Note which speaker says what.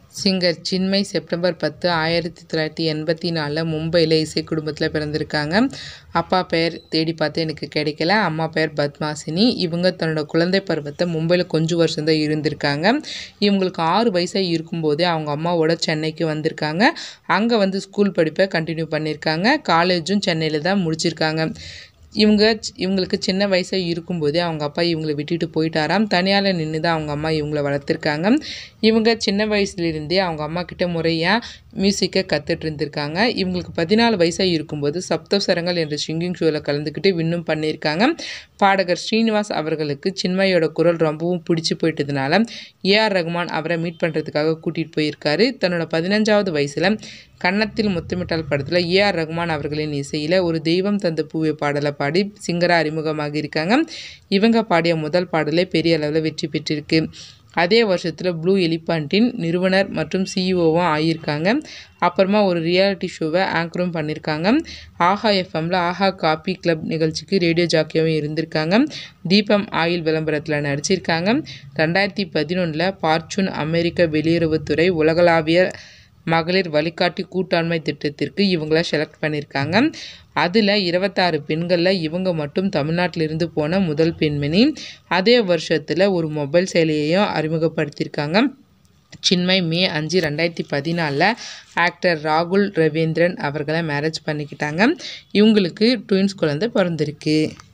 Speaker 1: singer Chinmay September பத்து ஆயிரத்தி தொள்ளாயிரத்தி எண்பத்தி நாலில் மும்பையில் இசை குடும்பத்தில் பிறந்திருக்காங்க அப்பா பெயர் தேடி பார்த்து எனக்கு கிடைக்கல அம்மா பெயர் பத்மாசினி இவங்க தன்னோட குழந்தை பருவத்தை மும்பையில் கொஞ்சம் வருஷம்தான் இருந்திருக்காங்க இவங்களுக்கு ஆறு வயசாக இருக்கும்போதே அவங்க அம்மாவோட சென்னைக்கு வந்திருக்காங்க அங்கே வந்து ஸ்கூல் படிப்பை கண்டினியூ பண்ணியிருக்காங்க காலேஜும் சென்னையில் தான் முடிச்சிருக்காங்க இவங்க இவங்களுக்கு சின்ன வயசாக இருக்கும்போதே அவங்க அப்பா இவங்களை விட்டுட்டு போயிட்டாராம் தனியால் நின்று தான் அவங்க அம்மா இவங்களை வளர்த்துருக்காங்க இவங்க சின்ன வயசுலேருந்தே அவங்க அம்மா கிட்ட முறையாக மியூசிக்கை கற்றுட்டு இருந்திருக்காங்க இவங்களுக்கு பதினாலு வயசாக இருக்கும்போது சப்தஸ்வரங்கள் என்ற சிங்கிங் ஷோவில் கலந்துக்கிட்டு வின்னும் பண்ணியிருக்காங்க பாடகர் ஸ்ரீனிவாஸ் அவர்களுக்கு சின்மயோட குரல் ரொம்பவும் பிடிச்சி போயிட்டதுனால ஏஆர் ரகுமான் அவரை மீட் பண்ணுறதுக்காக கூட்டிகிட்டு போயிருக்காரு தன்னோட பதினஞ்சாவது வயசில் கன்னத்தில் முத்தமிட்டால் படத்தில் ஏஆர் ரகுமான் அவர்களின் இசையில் ஒரு தெய்வம் தந்த பூவை பாடலை பாடி சிங்கராக அறிமுகமாக இருக்காங்க இவங்க பாடிய முதல் பாடலே பெரிய அளவில் வெற்றி பெற்றிருக்கு அதே வருஷத்தில் ப்ளூ எலிஃபண்ட்டின் நிறுவனர் மற்றும் சிஇஓவும் ஆகியிருக்காங்க அப்புறமா ஒரு ரியாலிட்டி ஷோவை ஆங்கரும் பண்ணியிருக்காங்க ஆஹா எஃப்எம்மில் ஆஹா காப்பி கிளப் நிகழ்ச்சிக்கு ரேடியோ ஜாக்கியாகவும் இருந்திருக்காங்க தீபம் ஆயில் விளம்பரத்தில் நடிச்சிருக்காங்க ரெண்டாயிரத்தி பதினொன்றில் பார்ச்சூன் அமெரிக்க வெளியுறவுத்துறை உலகளாவிய மகளிர் வழிகாட்டி கூட்டாண்மை திட்டத்திற்கு இவங்கள செலக்ட் பண்ணியிருக்காங்க அதில் இருபத்தாறு பெண்களில் இவங்க மட்டும் தமிழ்நாட்டிலிருந்து போன முதல் பெண்மணி அதே வருஷத்தில் ஒரு மொபைல் செயலியையும் அறிமுகப்படுத்தியிருக்காங்க சின்மய் மே அஞ்சு ரெண்டாயிரத்தி பதினாலில் ஆக்டர் ராகுல் ரவீந்திரன் அவர்களை மேரேஜ் பண்ணிக்கிட்டாங்க இவங்களுக்கு ட்வின்ஸ் குழந்தை பிறந்திருக்கு